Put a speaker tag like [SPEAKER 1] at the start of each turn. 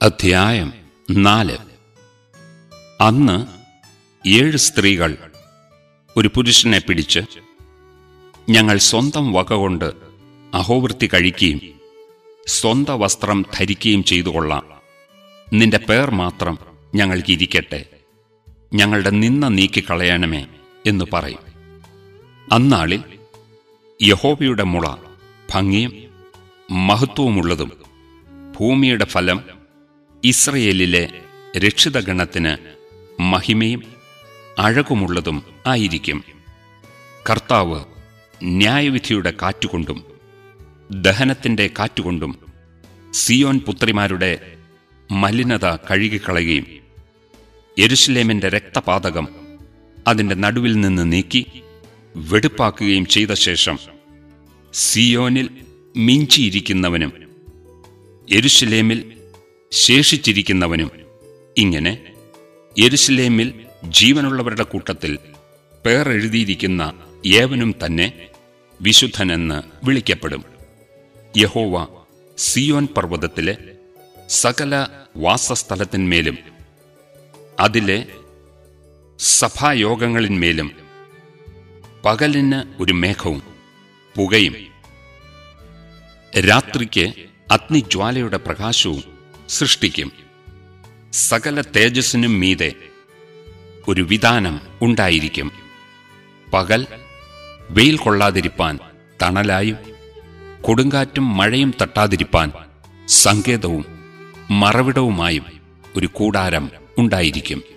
[SPEAKER 1] അധ്യായം നാല് അന്ന് ഏഴ് സ്ത്രീകൾ ഒരു പുരുഷനെ പിടിച്ച് ഞങ്ങൾ സ്വന്തം വകകൊണ്ട് അഹോവൃത്തി കഴിക്കുകയും സ്വന്ത വസ്ത്രം ധരിക്കുകയും ചെയ്തുകൊള്ളാം നിന്റെ പേർ മാത്രം ഞങ്ങൾക്ക് ഇരിക്കട്ടെ ഞങ്ങളുടെ നിന്ന നീക്കിക്കളയണമേ എന്ന് പറയും അന്നാളിൽ യഹോവയുടെ മുള ഭംഗിയും മഹത്വവുമുള്ളതും ഭൂമിയുടെ ഫലം ഇസ്രയേലിലെ രക്ഷിതഗണത്തിന് മഹിമയും അഴകുമുള്ളതും ആയിരിക്കും കർത്താവ് ന്യായവിധിയുടെ കാറ്റുകൊണ്ടും ദഹനത്തിന്റെ കാറ്റുകൊണ്ടും സിയോൻ പുത്രിമാരുടെ മലിനത കഴുകിക്കളയുകയും യെരുഷലേമിന്റെ രക്തപാതകം അതിന്റെ നടുവിൽ നിന്ന് നീക്കി വെടുപ്പാക്കുകയും ചെയ്ത ശേഷം സിയോനിൽ മിഞ്ചിയിരിക്കുന്നവനും യെരുഷലേമിൽ ശേഷിച്ചിരിക്കുന്നവനും ഇങ്ങനെ യെരുഷലേമിൽ ജീവനുള്ളവരുടെ കൂട്ടത്തിൽ പേർ എഴുതിയിരിക്കുന്ന ഏവനും തന്നെ വിശുദ്ധനെന്ന് വിളിക്കപ്പെടും യഹോവ സിയോൻ പർവ്വതത്തിലെ സകല വാസസ്ഥലത്തിന്മേലും അതിലെ സഭായോഗങ്ങളിന്മേലും പകലിന് ഒരു മേഘവും പുകയും രാത്രിക്ക് അഗ്നിജ്വാലയുടെ പ്രകാശവും സൃഷ്ടിക്കും സകല തേജസ്സിനും മീതെ ഒരു വിധാനം ഉണ്ടായിരിക്കും പകൽ വെയിൽ കൊള്ളാതിരിപ്പാൻ തണലായും കൊടുങ്കാറ്റും മഴയും തട്ടാതിരിപ്പാൻ സങ്കേതവും മറവിടവുമായും ഒരു കൂടാരം ഉണ്ടായിരിക്കും